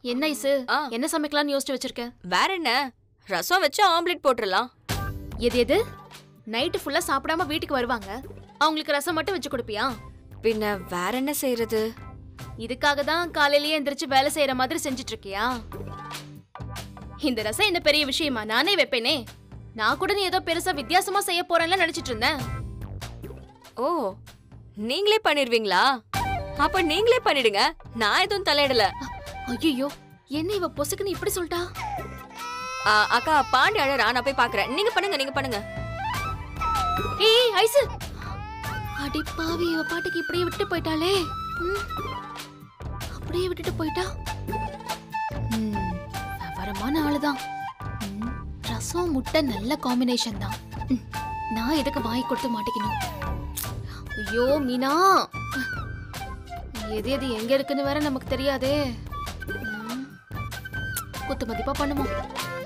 என்ன ஐசு ஆ. என்ன சமைக்கலாம்னு யோசிச்சு வச்சிருக்க வேற என்ன ரசம் வச்சு ஆம்லெட் போட்டுடலாம் எது எது நைட்டு ஃபுல்லா சாப்பிடாம வீட்டுக்கு வருவாங்க அவங்களுக்கு ரசம் மட்டும் வச்சு கொடுப்பியா பின்ன வேற என்ன செய்யறது இதுக்காக தான் காலையிலேயே எந்திரிச்சு வேலை செய்யற மாதிரி செஞ்சுட்டு இருக்கியா இந்த ரசம் என்ன பெரிய விஷயமா நானே வைப்பேனே நான் கூட நீ ஏதோ பெருசா வித்தியாசமா செய்ய போறேன்ல நினைச்சிட்டு இருந்தேன் ஓ நீங்களே பண்ணிருவீங்களா அப்ப நீங்களே பண்ணிடுங்க நான் எதுவும் தலையிடல ஐயோ என்ன இவ பொசுக்குன்னு இப்படி சொல்லிட்டா ஆ, அக்கா பாண்டி அழறா நான் போய் பாக்குறேன் நீங்க பண்ணுங்க நீங்க பண்ணுங்க ஏய் ஐசு அடி பாவி இவ பாட்டுக்கு இப்படியே விட்டு போயிட்டாளே ம். அப்படியே விட்டுட்டு போயிட்டா ம், விவரமான ஆளுதான் ம், ரசம் முட்டை நல்ல காம்பினேஷன் தான் ம், நான் எதுக்கு வாங்கி கொடுத்து மாட்டிக்கணும் ஐயோ மீனா எது எது எங்க இருக்குன்னு வேற நமக்கு தெரியாதே ம், குத்து மதிப்பா பண்ணுவோம்